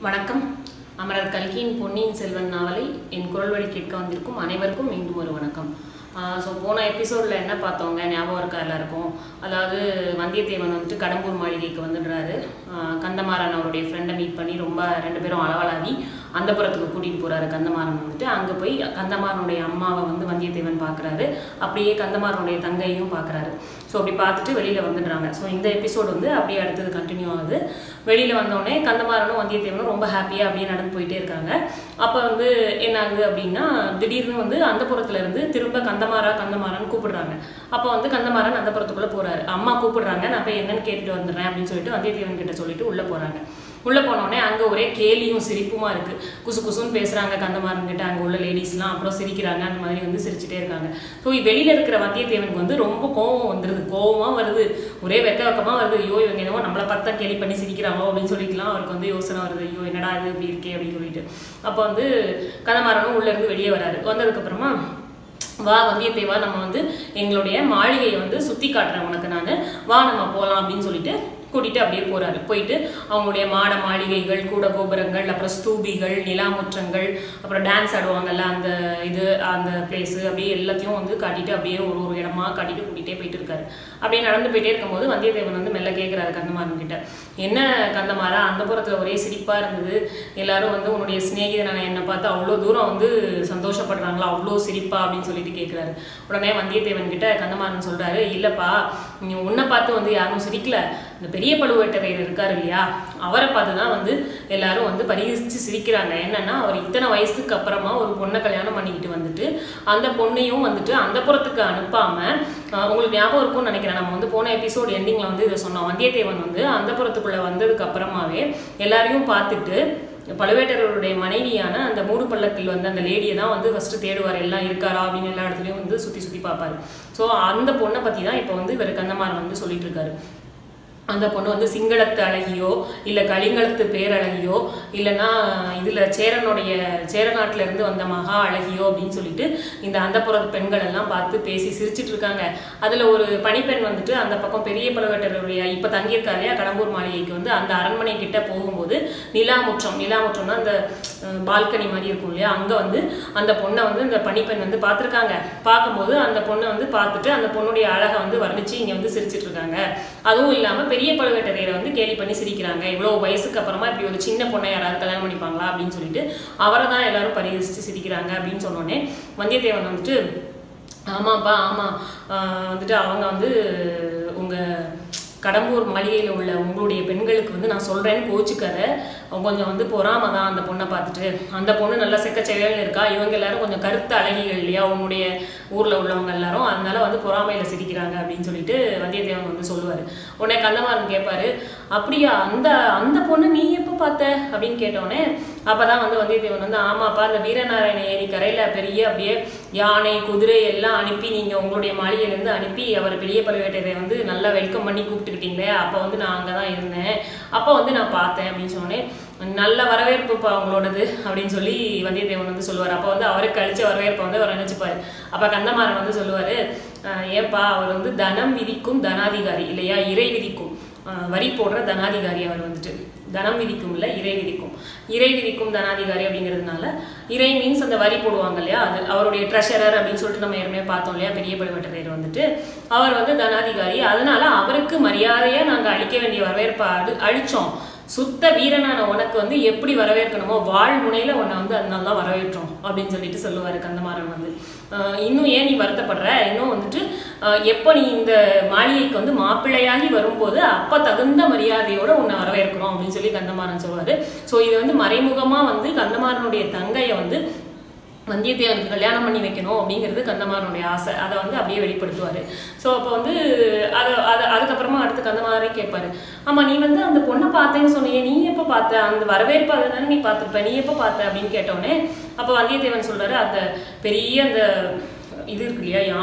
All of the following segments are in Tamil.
வணக்கம் அமரர் கல்கியின் பொன்னியின் செல்வன் நாவலை என் குரல் வழி கேட்க வந்திருக்கும் அனைவருக்கும் மீண்டும் ஒரு வணக்கம் ஸோ போன எபிசோடில் என்ன பார்த்தோங்க ஞாபகம் இருக்கா எல்லாருக்கும் அதாவது வந்தியத்தேவன் வந்துட்டு கடம்பூர் மாளிகைக்கு வந்துடுறாரு ஆஹ் கந்தமாறன் அவருடைய ஃப்ரெண்டை மீட் பண்ணி ரொம்ப ரெண்டு பேரும் அளவலாவி அந்த புறத்துக்கு கூட்டிகிட்டு போகிறாரு கந்தமாறன் வந்துட்டு அங்கே போய் கந்தமாறனுடைய அம்மாவை வந்து வந்தியத்தேவன் பார்க்குறாரு அப்படியே கந்தமாறனுடைய தங்கையும் பார்க்குறாரு ஸோ அப்படி பார்த்துட்டு வெளியில் வந்துடுறாங்க ஸோ இந்த எபிசோடு வந்து அப்படியே அடுத்தது கண்டினியூ ஆகுது வெளியில் வந்தோடனே கந்தமாறனும் வந்தியத்தேவனும் ரொம்ப ஹாப்பியாக அப்படியே நடந்து போயிட்டே இருக்காங்க அப்போ வந்து என்ன ஆகுது அப்படின்னா திடீர்னு வந்து அந்த புறத்துல இருந்து திரும்ப கந்தமாறா கந்தமாறான்னு கூப்பிடுறாங்க அப்போ வந்து கந்தமாறன் அந்த புறத்துக்குள்ளே போகிறாரு அம்மா கூப்பிடுறாங்க நான் போய் என்னன்னு கேட்டுட்டு வந்துடுறேன் அப்படின்னு சொல்லிட்டு வந்தியத்தேவன் கிட்ட சொல்லிட்டு உள்ளே போகிறாங்க உள்ளே போனோடனே அங்கே ஒரே கேலியும் சிரிப்புமா இருக்குது குசு குசுன்னு பேசுகிறாங்க கந்தமாறன் கிட்ட அங்கே உள்ள லேடிஸ்லாம் அப்புறம் சிரிக்கிறாங்க அந்த மாதிரி வந்து சிரிச்சிட்டே இருக்காங்க ஸோ வெளியில் இருக்கிற வந்தியத்தேவனுக்கு வந்து ரொம்ப கோவம் வந்துடுது கோவமாக வருது ஒரே வெக்க வெக்கமாக வருது ஐயோ இவங்க என்னமோ நம்மளை பார்த்தா கேலி பண்ணி சிரிக்கிறாங்களோ அப்படின்னு சொல்லிக்கலாம் அவருக்கு வந்து யோசனை வருது ஐயோ என்னடா இது இப்படி இருக்கே அப்படின்னு சொல்லிட்டு அப்போ வந்து கந்தமாறனும் உள்ளேருந்து வெளியே வராரு வந்ததுக்கப்புறமா வா வந்தியத்தேவா நம்ம வந்து எங்களுடைய மாளிகையை வந்து சுற்றி காட்டுறேன் உனக்கு நான் வா நம்ம போகலாம் அப்படின்னு சொல்லிட்டு கூட்டிகிட்டு அப்படியே போகிறாரு போயிட்டு அவங்களுடைய மாட மாளிகைகள் கூட கோபுரங்கள் அப்புறம் ஸ்தூபிகள் நிலாமுற்றங்கள் அப்புறம் டான்ஸ் ஆடுவாங்கல்ல அந்த இது அந்த பிளேஸு அப்படியே எல்லாத்தையும் வந்து காட்டிட்டு அப்படியே ஒரு ஒரு இடமா காட்டிட்டு கூட்டிகிட்டே போயிட்டு இருக்காரு அப்படியே நடந்து போயிட்டே இருக்கும்போது வந்தியத்தேவன் வந்து மெல்ல கேட்குறாரு கந்தமாறன் கிட்ட என்ன கந்தமாறா அந்த புறத்தில் ஒரே சிரிப்பாக இருந்தது எல்லாரும் வந்து உன்னுடைய சிநேகிதனான என்னை பார்த்து அவ்வளோ தூரம் வந்து சந்தோஷப்படுறாங்களா அவ்வளோ சிரிப்பா அப்படின்னு சொல்லிட்டு கேட்குறாரு உடனே வந்தியத்தேவன் கிட்ட கந்தமாறன் சொல்கிறாரு இல்லைப்பா நீ உன்னை பார்த்து வந்து யாரும் சிரிக்கல இந்த பெரிய பழுவேட்டரையர் இருக்காரு இல்லையா அவரை பார்த்து தான் வந்து எல்லாரும் வந்து பரிகசித்து சிரிக்கிறாங்க என்னன்னா அவர் இத்தனை வயசுக்கு அப்புறமா ஒரு பொண்ணை கல்யாணம் பண்ணிக்கிட்டு வந்துட்டு அந்த பொண்ணையும் வந்துட்டு அந்த புறத்துக்கு அனுப்பாம ஆஹ் உங்களுக்கு ஞாபகம் இருக்கும்னு நினைக்கிறேன் நம்ம வந்து போன எபிசோட் எண்டிங்ல வந்து இதை சொன்னோம் வந்தியத்தேவன் வந்து அந்த புறத்துக்குள்ள வந்ததுக்கு அப்புறமாவே எல்லாரையும் பார்த்துட்டு பழுவேட்டரருடைய மனைவியான அந்த மூடு பள்ளத்தில் வந்து அந்த லேடியை தான் வந்து ஃபர்ஸ்ட் தேடுவார் எல்லாம் இருக்காரா அப்படின்னு எல்லா இடத்துலையும் வந்து சுற்றி சுற்றி பார்ப்பாரு ஸோ அந்த பொண்ணை பற்றி தான் இப்போ வந்து இவர் கந்தமாறன் வந்து சொல்லிட்டு இருக்காரு அந்த பொண்ணு வந்து சிங்களத்து அழகியோ இல்லை கலிங்கலத்து பேரழகியோ இல்லைன்னா இதில் சேரனுடைய சேரநாட்டுல இருந்து வந்த மகா அழகியோ அப்படின்னு சொல்லிட்டு இந்த அந்தப்புற பெண்கள் எல்லாம் பார்த்து பேசி சிரிச்சிட்டு இருக்காங்க அதில் ஒரு பணிப்பெண் வந்துட்டு அந்த பக்கம் பெரிய பழுவேட்டருடைய இப்போ தங்கியிருக்காரு இல்லையா கடம்பூர் மாளிகைக்கு வந்து அந்த அரண்மனை கிட்ட போகும்போது நிலாமுற்றம் நிலாமுற்றம்னா அந்த பால்கனி மாதிரி இருக்கும் இல்லையா அங்கே வந்து அந்த பொண்ணை வந்து இந்த பணிப்பெண் வந்து பார்த்துருக்காங்க பார்க்கும்போது அந்த பொண்ணை வந்து பார்த்துட்டு அந்த பொண்ணுடைய அழகை வந்து வர்ணிச்சு இங்கே வந்து சிரிச்சிட்டு இருக்காங்க அதுவும் இல்லாமல் பெரிய பழுவேட்டரையரை வந்து கேலி பண்ணி சிரிக்கிறாங்க இவ்வளோ வயசுக்கு அப்புறமா இப்படி ஒரு சின்ன பொண்ணை யாராவது கல்யாணம் பண்ணிப்பாங்களா அப்படின்னு சொல்லிட்டு அவரை தான் எல்லாரும் பரிகசித்து சிரிக்கிறாங்க அப்படின்னு சொன்னோடனே வந்தியத்தேவன் வந்துட்டு ஆமாப்பா ஆமாம் வந்துட்டு அவங்க வந்து உங்கள் கடம்பூர் மாளிகையில் உள்ள உங்களுடைய பெண்களுக்கு வந்து நான் சொல்கிறேன்னு கோச்சுக்காத கொஞ்சம் வந்து பொறாம தான் அந்த பொண்ணை பார்த்துட்டு அந்த பொண்ணு நல்லா செக்கச்செவேல்னு இருக்கா இவங்க எல்லாரும் கொஞ்சம் கருத்து அழகிகள் இல்லையா உன்னுடைய ஊரில் உள்ளவங்க எல்லாரும் அதனால வந்து பொறாமையில் சிரிக்கிறாங்க அப்படின்னு சொல்லிட்டு வந்தியத்தேவன் வந்து சொல்லுவார் உடனே கந்தமாறன் கேட்பாரு அப்படியா அந்த அந்த பொண்ணு நீ எப்போ பார்த்த அப்படின்னு கேட்டோடனே அப்போ தான் வந்து வந்தியத்தேவன் வந்து ஆமாப்பா அந்த வீரநாராயண ஏரி கரையில் பெரிய அப்படியே யானை குதிரை எல்லாம் அனுப்பி நீங்கள் உங்களுடைய மாளிகையிலேருந்து அனுப்பி அவர் பெரிய பழுவேட்டரை வந்து நல்லா வெல்கம் பண்ணி கூப்பிட்டுக்கிட்டீங்களே அப்போ வந்து நான் அங்கே தான் இருந்தேன் அப்போ வந்து நான் பார்த்தேன் அப்படின்னு சொன்னேன் நல்ல வரவேற்புப்பா அவங்களோடது அப்படின்னு சொல்லி வந்தியத்தேவன் வந்து சொல்லுவார் அப்போ வந்து அவருக்கு அழிச்ச வரவேற்பை வந்து அவர் நினச்சிப்பார் அப்போ கந்தமாறன் வந்து சொல்லுவார் ஏப்பா அவர் வந்து தனம் விதிக்கும் தனாதிகாரி இல்லையா இறை விதிக்கும் வரி போடுற தனாதிகாரி அவர் வந்துட்டு தனம் விதிக்கும் இல்லை இறை விதிக்கும் இறை விதிக்கும் தனாதிகாரி அப்படிங்கிறதுனால இறை மீன்ஸ் அந்த வரி போடுவாங்க இல்லையா அது அவருடைய ட்ரெஷரர் அப்படின்னு சொல்லிட்டு நம்ம ஏற்கனவே பார்த்தோம் இல்லையா பெரிய பழுவேட்டரையர் வந்துட்டு அவர் வந்து தனாதிகாரி அதனால அவருக்கு மரியாதையாக நாங்கள் அளிக்க வேண்டிய வரவேற்பை அது அழிச்சோம் சுத்த வீரனான உனக்கு வந்து எப்படி வரவேற்கணுமோ வாழ் முனையில் உன்னை வந்து அதனால தான் வரவேற்றோம் அப்படின்னு சொல்லிட்டு சொல்லுவார் கந்தமாறன் வந்து இன்னும் ஏன் நீ வருத்தப்படுற இன்னும் வந்துட்டு எப்போ நீ இந்த மாளிகைக்கு வந்து மாப்பிள்ளையாகி வரும்போது அப்போ தகுந்த மரியாதையோடு உன்னை வரவேற்கிறோம் அப்படின்னு சொல்லி கந்தமாறன் சொல்லுவார் ஸோ இது வந்து மறைமுகமாக வந்து கந்தமாறனுடைய தங்கையை வந்து வந்தியத்தேவனுக்கு கல்யாணம் பண்ணி வைக்கணும் அப்படிங்கிறது கந்தமாரனுடைய ஆசை அதை வந்து அப்படியே வெளிப்படுத்துவார் ஸோ அப்போ வந்து அதை அதை அதுக்கப்புறமா அடுத்து கந்தமாரே கேட்பாரு ஆமாம் நீ வந்து அந்த பொண்ணை பார்த்தேன்னு சொன்னியே நீ எப்போ பார்த்த அந்த வரவேற்பு அதை தானே நீ பார்த்துருப்ப நீ எப்போ பார்த்த அப்படின்னு கேட்டோடனே அப்போ வந்தியத்தேவன் சொல்கிறாரு அந்த பெரிய அந்த இது இருக்கு இல்லையா யானை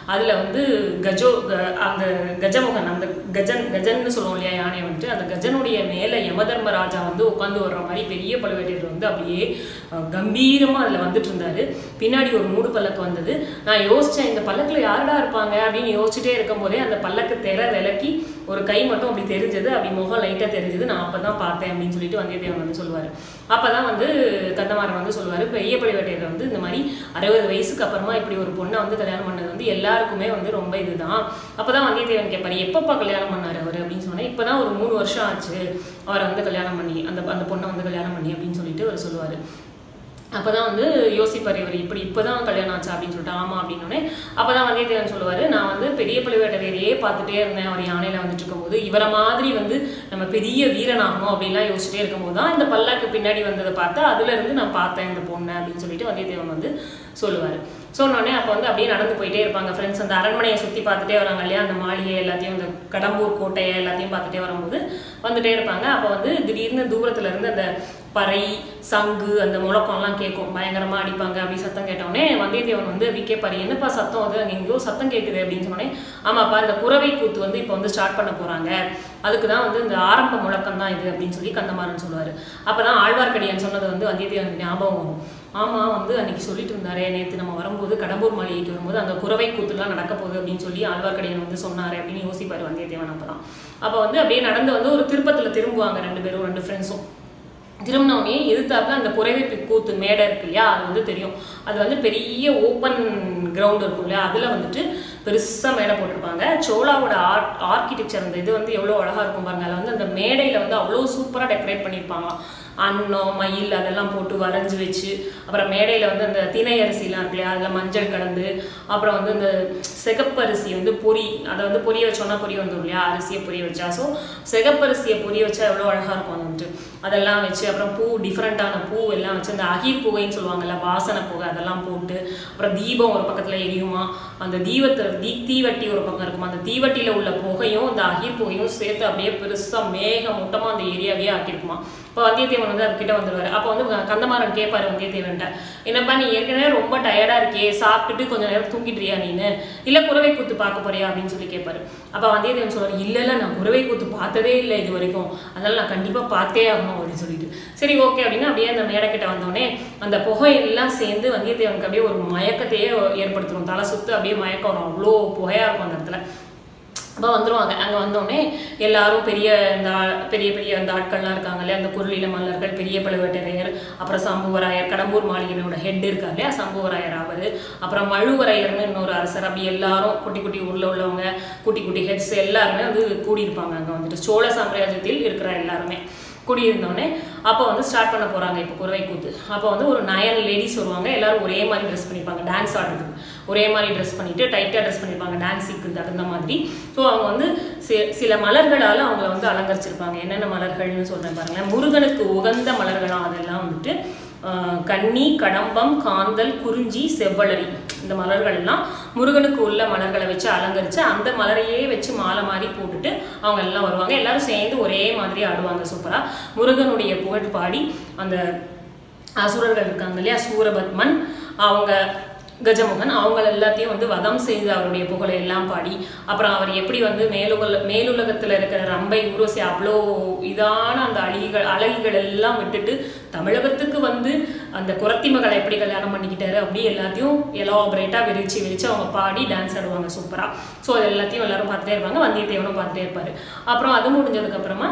அதில் வந்து கஜோ க- அந்த கஜமுகன் அந்த கஜன் கஜன்னு சொல்லுவோம் இல்லையா யானை வந்துட்டு அந்த கஜனுடைய மேலே யமதர்மராஜா வந்து உட்காந்து வர்ற மாதிரி பெரிய பழுவேட்டையர் வந்து அப்படியே அஹ், கம்பீரமா அதில் வந்துட்டு இருந்தாரு பின்னாடி ஒரு மூடு பல்லக்கு வந்தது நான் யோசிச்சேன் இந்த பல்லக்கில் யாருடா இருப்பாங்க அப்படின்னு யோசிச்சுட்டே இருக்கும்போதே அந்த பல்லக்கு திரை விலக்கி ஒரு கை மட்டும் அப்படி தெரிஞ்சது அப்படி முகம் லைட்டாக தெரிஞ்சது நான் அப்போ தான் பார்த்தேன் அப்படின்னு சொல்லிட்டு வந்தியத்தேவன் வந்து சொல்லுவார் அப்போ தான் வந்து கந்தமாறன் வந்து சொல்லுவார் பெரிய பழுவேட்டையர் வந்து இந்த மாதிரி அறுபது வயசுக்கு அப்புறமா இப்படி ஒரு பொண்ணை வந்து கல்யாணம் பண்ணது வந்து எல்லாருக்குமே வந்து ரொம்ப இதுதான் அப்போ தான் வந்தியத்தேவன் கேட்பாரு எப்பப்பா கல்யாணம் பண்ணார் அவர் அப்படின்னு சொன்னேன் இப்போ தான் ஒரு மூணு வருஷம் ஆச்சு அவரை வந்து கல்யாணம் பண்ணி அந்த அந்த பொண்ணை வந்து கல்யாணம் பண்ணி அப்படின்னு சொல்லிட்டு அவர் சொல்லுவார் அப்பதான் வந்து யோசிப்பார் இவர் இப்படி இப்போதான் கல்யாணம் ஆச்சா அப்படின்னு சொல்லிட்டு ஆமா அப்படின்னோடனே அப்பதான் வந்தியத்தேவன் சொல்லுவாரு நான் வந்து பெரிய பழுவேட்டரையரையே பார்த்துட்டே இருந்தேன் அவர் யானையில வந்துட்டு இருக்கும்போது இவரை மாதிரி வந்து நம்ம பெரிய வீரனாகணும் அப்படின்லாம் யோசிச்சுட்டே இருக்கும்போது தான் இந்த பல்லாக்கு பின்னாடி வந்ததை பார்த்தா அதுல இருந்து நான் பார்த்தேன் இந்த பொண்ணை அப்படின்னு சொல்லிட்டு வந்தியத்தேவன் வந்து சொல்லுவார் சொன்னோடனே அப்போ வந்து அப்படியே நடந்து போயிட்டே இருப்பாங்க ஃப்ரெண்ட்ஸ் அந்த அரண்மனையை சுற்றி பார்த்துட்டே வராங்க இல்லையா அந்த மாளிகை எல்லாத்தையும் அந்த கடம்பூர் கோட்டையை எல்லாத்தையும் பார்த்துட்டே வரும்போது வந்துட்டே இருப்பாங்க அப்போ வந்து திடீர்னு தூரத்துல இருந்து அந்த பறை சங்கு அந்த முழக்கம்லாம் கேட்கும் பயங்கரமா அடிப்பாங்க அப்படி சத்தம் கேட்டோடனே வந்தியத்தேவன் வந்து அப்படி கேட்பாரு என்னப்பா சத்தம் அது அங்கே எங்கேயோ சத்தம் கேட்குது அப்படின்னு சொன்னோடனே ஆமாப்பா இந்த குறவை கூத்து வந்து இப்போ வந்து ஸ்டார்ட் பண்ண போறாங்க அதுக்கு தான் வந்து இந்த ஆரம்ப முழக்கம் தான் இது அப்படின்னு சொல்லி கந்தமாறன் சொல்லுவாரு அப்பதான் ஆழ்வார்க்கடியான் சொன்னது வந்து வந்தியத்தேவனுக்கு ஞாபகம் வரும் ஆமா வந்து அன்னைக்கு சொல்லிட்டு இருந்தாரே நேத்து நம்ம வரும்போது கடம்பூர் மாளிகைக்கு வரும்போது அங்க குறவை கூத்துலாம் நடக்க போகுது அப்படின்னு சொல்லி ஆழ்வார்க்கடியான் வந்து சொன்னாரு அப்படின்னு யோசிப்பாரு வந்தியத்தேவன் அப்பதான் அப்ப வந்து அப்படியே நடந்து வந்து ஒரு திருப்பத்துல திரும்புவாங்க ரெண்டு பேரும் ரெண்டு ஃப்ரெண்ட்ஸும் திரும்பினோடனே எதிர்த்தாப்புல அந்த குறைவை கூத்து மேடை இருக்கு இல்லையா அது வந்து தெரியும் அது வந்து பெரிய ஓப்பன் கிரவுண்ட் இருக்கும் இல்லையா அதில் வந்துட்டு பெருசாக மேடை போட்டிருப்பாங்க சோழாவோட ஆர்ட் ஆர்கிடெக்சர் அந்த இது வந்து எவ்வளோ அழகாக இருக்கும் பாருங்க அதில் வந்து அந்த மேடையில் வந்து அவ்வளோ சூப்பராக டெக்கரேட் பண்ணியிருப்பாங்களாம் அன்னம் மயில் அதெல்லாம் போட்டு வரைஞ்சி வச்சு அப்புறம் மேடையில் வந்து அந்த திணை அரிசிலாம் இருக்கு இல்லையா அதில் மஞ்சள் கலந்து அப்புறம் வந்து இந்த சிகப்பரிசி வந்து பொரி அதை வந்து பொரிய வச்சோன்னா பொரி வந்துடும் இல்லையா அரிசியை பொரிய வச்சா ஸோ சிகப்பரிசியை பொரிய வச்சா எவ்வளோ அழகாக இருக்கும் அது வந்துட்டு அதெல்லாம் வச்சு அப்புறம் பூ டிஃப்ரெண்ட்டான பூ எல்லாம் வச்சு அந்த அகிர் புகைன்னு சொல்லுவாங்கல்ல வாசனை புகை அதெல்லாம் போட்டு அப்புறம் தீபம் ஒரு பக்கத்தில் எரியுமா அந்த தீபத்தை தீ தீவட்டி ஒரு பக்கம் இருக்குமா அந்த தீவட்டியில் உள்ள புகையும் அந்த அகிர் புகையும் சேர்த்து அப்படியே பெருசாக மேகமூட்டமாக அந்த ஏரியாவே ஆக்கியிருக்குமா இப்போ வந்தியத்தேவன் வந்து அதுக்கிட்ட வந்துடுவார் அப்போ வந்து கந்தமாறன் கேட்பாரு வந்தியத்தேவன்ட்ட என்னப்பா நீ ஏற்கனவே ரொம்ப டயர்டா இருக்கே சாப்பிட்டுட்டு கொஞ்ச நேரம் தூங்கிடுறியா நீனு இல்ல குறவை கூத்து பார்க்க போறியா அப்படின்னு சொல்லி கேட்பாரு அப்ப வந்தியத்தேவன் சொல்றாரு இல்ல இல்ல நான் குறவை கூத்து பார்த்ததே இல்லை இது வரைக்கும் அதனால நான் கண்டிப்பா பார்த்தே ஆகணும் அப்படின்னு சொல்லிட்டு சரி ஓகே அப்படின்னு அப்படியே அந்த மேடைக்கிட்ட வந்தோடனே அந்த புகை எல்லாம் சேர்ந்து வந்தியத்தேவனுக்கு அப்படியே ஒரு மயக்கத்தையே ஏற்படுத்தணும் தலை சுத்து அப்படியே மயக்கம் வரும் அவ்வளோ புகையா இருக்கும் அந்த இடத்துல அப்போ வந்துருவாங்க அங்கே வந்தோடனே எல்லாரும் பெரிய இந்த ஆ- பெரிய பெரிய அந்த ஆட்கள்லாம் இருக்காங்க இல்லையா அந்த குறுநில மல்லர்கள் பெரிய பழுவேட்டரையர் அப்புறம் சம்புவராயர் கடம்பூர் மாளிகையோட ஹெட் இருக்கார் இல்லையா சம்புவராயர் அவர் அப்புறம் மழுவரையர்னு இன்னொரு அரசர் அப்படி எல்லாரும் குட்டி குட்டி ஊரில் உள்ளவங்க குட்டி குட்டி ஹெட்ஸ் எல்லாருமே வந்து கூடியிருப்பாங்க அங்கே வந்துட்டு சோழ சாம்ராஜ்யத்தில் இருக்கிற எல்லாருமே குடியிருந்தோடனே அப்போ வந்து ஸ்டார்ட் பண்ண போகிறாங்க இப்போ குறவை கூத்து அப்போ வந்து ஒரு நயன் லேடிஸ் வருவாங்க எல்லாரும் ஒரே மாதிரி ட்ரெஸ் பண்ணிப்பாங்க டான்ஸ் ஆடுறதுக்கு ஒரே மாதிரி ட்ரெஸ் பண்ணிட்டு டைட்டாக ட்ரெஸ் பண்ணியிருப்பாங்க டான்ஸுக்கு தகுந்த மாதிரி ஸோ அவங்க வந்து சி- சில மலர்களால் அவங்கள வந்து அலங்கரிச்சிருப்பாங்க என்னென்ன மலர்கள்னு சொல்கிறேன் பாருங்களேன் முருகனுக்கு உகந்த மலர்களாம் அதெல்லாம் வந்துட்டு ஆஹ், கன்னி கடம்பம் காந்தல் குறிஞ்சி செவ்வளரி இந்த மலர்கள் எல்லாம் முருகனுக்கு உள்ள மலர்களை வச்சு அலங்கரிச்சு அந்த மலரையே வச்சு மாலை மாதிரி போட்டுட்டு அவங்க எல்லாம் வருவாங்க எல்லாரும் சேர்ந்து ஒரே மாதிரி ஆடுவாங்க சூப்பரா முருகனுடைய புகழ் பாடி அந்த அசுரர்கள் இருக்காங்க இல்லையா சூரபத்மன் அவங்க கஜமுகன் அவங்க எல்லாத்தையும் வந்து வதம் செய்து அவருடைய புகழை எல்லாம் பாடி அப்புறம் அவர் எப்படி வந்து மேலுல மேலுலகத்துல இருக்கிற ரம்பை ஊர்வசி அவ்வளோ இதான அந்த அழகிகள் அழகிகள் எல்லாம் விட்டுட்டு தமிழகத்துக்கு வந்து அந்த குரத்தி மகளை எப்படி கல்யாணம் பண்ணிக்கிட்டாரு அப்படி எல்லாத்தையும் எலாபரேட்டாக விரிச்சு விரிச்சு அவங்க பாடி டான்ஸ் ஆடுவாங்க சூப்பரா ஸோ அது எல்லாத்தையும் எல்லாரும் பார்த்துட்டே இருப்பாங்க வந்தியத்தேவனும் பார்த்துட்டே இருப்பாரு அப்புறம் அது முடிஞ்சதுக்கு அப்புறமா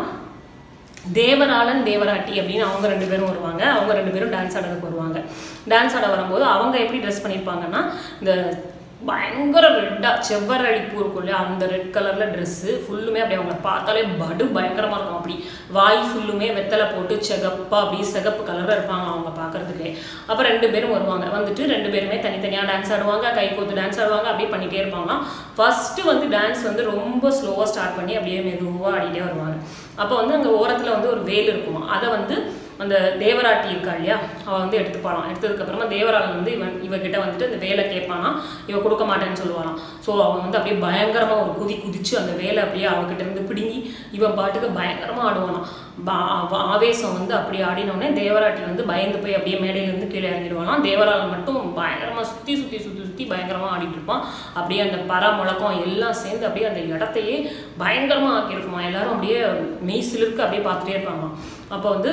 தேவராளன் தேவராட்டி அப்படின்னு அவங்க ரெண்டு பேரும் வருவாங்க அவங்க ரெண்டு பேரும் டான்ஸ் ஆடுறதுக்கு வருவாங்க டான்ஸ் ஆட வரும்போது அவங்க எப்படி ட்ரெஸ் பண்ணியிருப்பாங்கன்னா இந்த பயங்கர ரெட்டா செவ்வரளிப்பூ இருக்கும் இல்லையா அந்த ரெட் கலர்ல ட்ரெஸ்ஸு ஃபுல்லுமே அப்படி அவங்கள பார்த்தாலே படு பயங்கரமா இருக்கும் அப்படி வாய் ஃபுல்லுமே வெத்தலை போட்டு செகப்பா அப்படி சிகப்பு கலர்ல இருப்பாங்க அவங்க பார்க்கறதுக்கே அப்போ ரெண்டு பேரும் வருவாங்க வந்துட்டு ரெண்டு பேருமே தனித்தனியா டான்ஸ் ஆடுவாங்க கை கோத்து டான்ஸ் ஆடுவாங்க அப்படியே பண்ணிட்டே இருப்பாங்க ஃபர்ஸ்ட் வந்து டான்ஸ் வந்து ரொம்ப ஸ்லோவா ஸ்டார்ட் பண்ணி அப்படியே மெதுவா ஆடிட்டே வருவாங்க அப்போ வந்து அங்க ஓரத்துல வந்து ஒரு வேல் இருக்குமா அதை வந்து அந்த தேவராட்டி இருக்கா இல்லையா அவ வந்து எடுத்துப்பாளாம் எடுத்ததுக்கு அப்புறமா தேவராளன் வந்து இவன் இவகிட்ட வந்துட்டு அந்த வேலை கேட்பானா இவ கொடுக்க மாட்டேன்னு சொல்லுவாளாம் ஸோ அவன் வந்து அப்படியே பயங்கரமா ஒரு குதி குதிச்சு அந்த வேலை அப்படியே அவகிட்ட இருந்து பிடுங்கி இவன் பாட்டுக்கு பயங்கரமா ஆடுவானாம் பா- வா- ஆவேசம் வந்து அப்படி ஆடினோடனே தேவராட்டி வந்து பயந்து போய் அப்படியே மேடையிலேருந்து கீழே இறங்கிடுவாங்களாம் தேவராளன் மட்டும் பயங்கரமாக சுற்றி சுற்றி சுற்றி சுற்றி பயங்கரமாக ஆடிட்டு இருப்பான் அப்படியே அந்த பற முழக்கம் எல்லாம் சேர்ந்து அப்படியே அந்த இடத்தையே பயங்கரமாக ஆக்கியிருக்குமா எல்லாரும் அப்படியே மெய் சிலிர்க்கு அப்படியே பார்த்துட்டே இருப்பாங்களாம் அப்போ வந்து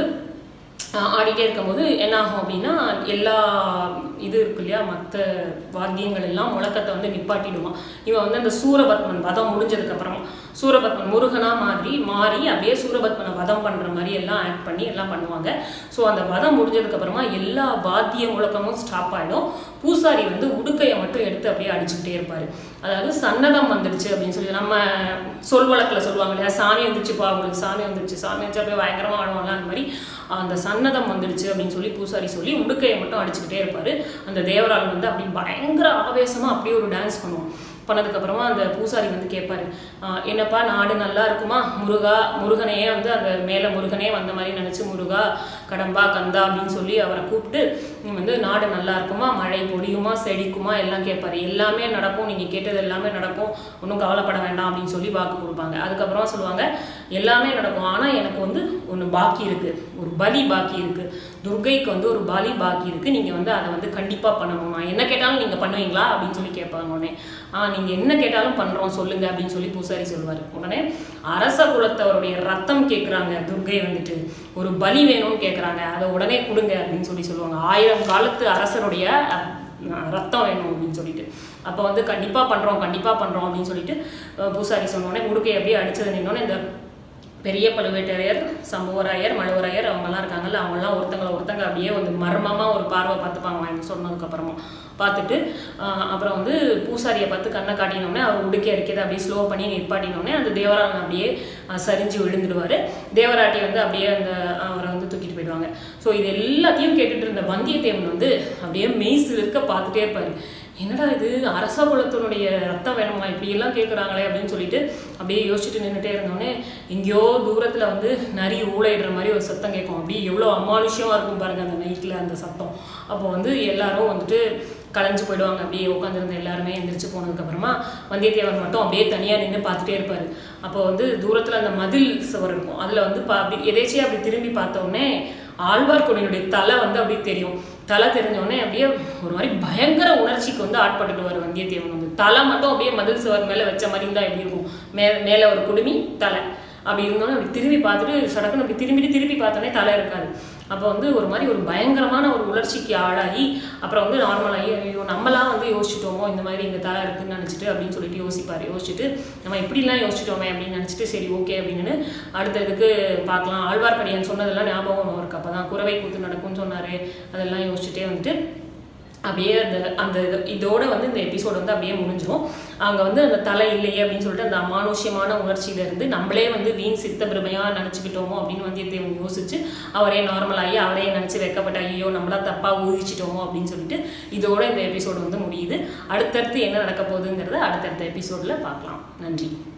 ஆஹ் ஆடிட்டே இருக்கும்போது என்ன ஆகும் அப்படின்னா எல்லா இது இருக்கு இல்லையா மற்ற வாத்தியங்கள் எல்லாம் முழக்கத்தை வந்து நிப்பாட்டிடுவான் இவன் வந்து அந்த சூரபத்மன் வதம் முடிஞ்சதுக்கு அப்புறமா சூரபத்மன் முருகனா மாதிரி மாறி அப்படியே சூரபத்மனை வதம் பண்ற மாதிரி எல்லாம் ஆக்ட் பண்ணி எல்லாம் பண்ணுவாங்க ஸோ அந்த வதம் முடிஞ்சதுக்கு அப்புறமா எல்லா வாத்திய முழக்கமும் ஸ்டாப் ஆயிடும் பூசாரி வந்து உடுக்கையை மட்டும் எடுத்து அப்படியே அடிச்சுக்கிட்டே இருப்பாரு அதாவது சன்னதம் வந்துடுச்சு அப்படின்னு சொல்லி நம்ம சொல் வழக்கில் சொல்லுவாங்க இல்லையா சாமி வந்துச்சுப்பா உங்களுக்கு சாமி வந்துருச்சு சாமி வந்துச்சு அப்படியே பயங்கரமா ஆடுவாங்க அந்த மாதிரி அந்த சன்னதம் வந்துடுச்சு அப்படின்னு சொல்லி பூசாரி சொல்லி உடுக்கையை மட்டும் அடிச்சுக்கிட்டே இருப்பாரு அந்த தேவரால் வந்து அப்படி பயங்கர ஆவேசமா அப்படியே ஒரு டான்ஸ் பண்ணுவோம் பண்ணதுக்கப்புறமா அந்த பூசாரி வந்து கேட்பாரு "ஆஹ் என்னப்பா நாடு நல்லா இருக்குமா முருகா முருகனையே வந்து அந்த மேலே முருகனே வந்த மாதிரி நினச்சி முருகா கடம்பா கந்தா அப்படின்னு சொல்லி அவரை கூப்பிட்டு "நீ வந்து நாடு நல்லா இருக்குமா மழை பொழியுமா செழிக்குமா எல்லாம் கேட்பாரு எல்லாமே நடக்கும் நீங்கள் கேட்டது எல்லாமே நடக்கும் ஒன்றும் கவலைப்பட வேண்டாம் அப்படின்னு சொல்லி வாக்கு கொடுப்பாங்க அதுக்கப்புறமா சொல்லுவாங்க எல்லாமே நடக்கும் ஆனால் எனக்கு வந்து ஒன்று பாக்கி இருக்கு ஒரு பலி பாக்கி இருக்கு துர்கைக்கு வந்து ஒரு பலி பாக்கி இருக்கு நீங்க வந்து அதை வந்து கண்டிப்பா பண்ணணும் நான் என்ன கேட்டாலும் நீங்க பண்ணுவீங்களா அப்படின்னு சொல்லி கேட்பாங்க உடனே ஆ நீங்க என்ன கேட்டாலும் பண்றோம் சொல்லுங்க அப்படின்னு சொல்லி பூசாரி சொல்லுவாரு உடனே அரச குலத்தவருடைய ரத்தம் கேட்குறாங்க துர்கை வந்துட்டு ஒரு பலி வேணும்னு கேட்குறாங்க அதை உடனே கொடுங்க அப்படின்னு சொல்லி சொல்லுவாங்க ஆயிரம் காலத்து அரசருடைய அஹ், ரத்தம் வேணும் அப்படின்னு சொல்லிட்டு அப்போ வந்து கண்டிப்பா பண்றோம் கண்டிப்பா பண்றோம் அப்படின்னு சொல்லிட்டு அஹ், பூசாரி சொன்ன உடனே உடுக்கை அப்படியே அடிச்சது நின்னோடனே இந்த பெரிய பழுவேட்டரையர் சம்புவராயர் மழுவராயர் அவங்கெல்லாம் இருக்காங்கல்ல அவங்கெல்லாம் ஒருத்தங்கள ஒருத்தங்க அப்படியே வந்து மர்மமாக ஒரு பார்வை பார்த்துப்பாங்க வாங்கி சொன்னதுக்கப்புறமா பார்த்துட்டு ஆஹ் அப்புறம் வந்து பூசாரியை பார்த்து கண்ணை காட்டினோடனே அவர் உடுக்கி அடிக்கிறது அப்படியே ஸ்லோ பண்ணி நிற்பாட்டினோடனே அந்த தேவராளன் அப்படியே ஆஹ் சரிஞ்சு விழுந்துடுவார் தேவராட்டி வந்து அப்படியே அந்த அவரை வந்து தூக்கிட்டு போயிடுவாங்க ஸோ இது எல்லாத்தையும் கேட்டுட்டு இருந்த வந்தியத்தேவன் வந்து அப்படியே மெய் சிலிர்க்க பார்த்துட்டே இருப்பார் என்னடா இது அரச குலத்தினுடைய ரத்தம் வேணுமா இப்படி எல்லாம் கேட்குறாங்களே அப்படின்னு சொல்லிட்டு அப்படியே யோசிச்சுட்டு நின்றுட்டே இருந்தோடனே எங்கேயோ தூரத்தில் வந்து நரி ஊழையிடுற மாதிரி ஒரு சத்தம் கேட்கும் அப்படியே எவ்வளோ அமானுஷ்யமாக இருக்கும் பாருங்க அந்த நைட்டில் அந்த சத்தம் அப்போ வந்து எல்லாரும் வந்துட்டு கலைஞ்சு போயிடுவாங்க அப்படியே உட்காந்துருந்த எல்லாருமே எந்திரிச்சு போனதுக்கப்புறமா வந்தியத்தேவன் மட்டும் அப்படியே தனியாக நின்று பார்த்துட்டே இருப்பார் அப்போ வந்து தூரத்தில் அந்த மதில் சுவர் இருக்கும் அதில் வந்து பா அப்படி எதேச்சியாக அப்படி திரும்பி பார்த்த உடனே ஆழ்வார்க்கடியினுடைய தலை வந்து அப்படியே தெரியும் தலை தெரிஞ்ச உடனே அப்படியே ஒரு மாதிரி பயங்கர உணர்ச்சிக்கு வந்து ஆட்பட்டுடுவார் வந்தியத்தேவன் வந்து தலை மட்டும் அப்படியே மதில் சுவர் மேலே வச்ச மாதிரி இருந்தால் எப்படி இருக்கும் மே மேலே ஒரு குடுமி தலை அப்படி இருந்தோன்னே அப்படி திரும்பி பார்த்துட்டு சடக்குன்னு அப்படி திரும்பி திருப்பி பார்த்தோன்னே தலை இருக்காது அப்போ வந்து ஒரு மாதிரி ஒரு பயங்கரமான ஒரு உணர்ச்சிக்கு ஆளாகி அப்புறம் வந்து நார்மலாகி ஐயோ நம்மளாம் வந்து யோசிச்சிட்டோமோ இந்த மாதிரி இந்த தலை இருக்குன்னு நினச்சிட்டு அப்படின்னு சொல்லிட்டு யோசிப்பார் யோசிச்சுட்டு நம்ம இப்படிலாம் யோசிச்சிட்டோமே அப்படின்னு நினச்சிட்டு சரி ஓகே அப்படின்னு அடுத்த இதுக்கு பார்க்கலாம் ஆழ்வார்க்கடியான் சொன்னதெல்லாம் ஞாபகம் அவருக்கு அப்போ தான் குறவை கூத்து நடக்கும்னு சொன்னார் அதெல்லாம் யோசிச்சுட்டே வந்துட்டு அப்படியே அந்த அந்த இது- இதோட வந்து இந்த எபிசோடு வந்து அப்படியே முடிஞ்சிடும் அவங்க வந்து அந்த தலை இல்லையே அப்படின்னு சொல்லிட்டு அந்த அமானுஷ்யமான உணர்ச்சியில இருந்து நம்மளே வந்து வீண் சித்த பிரமையா நினச்சிக்கிட்டோமோ அப்படின்னு வந்தியத்தேவன் யோசிச்சு அவரே நார்மலாகி அவரே நினச்சி வைக்கப்பட்ட ஐயோ நம்மளா தப்பா ஊகிச்சிட்டோமோ அப்படின்னு சொல்லிட்டு இதோட இந்த எபிசோடு வந்து முடியுது அடுத்தடுத்து என்ன நடக்க போகுதுங்கிறத அடுத்தடுத்த எபிசோடில் பார்க்கலாம் நன்றி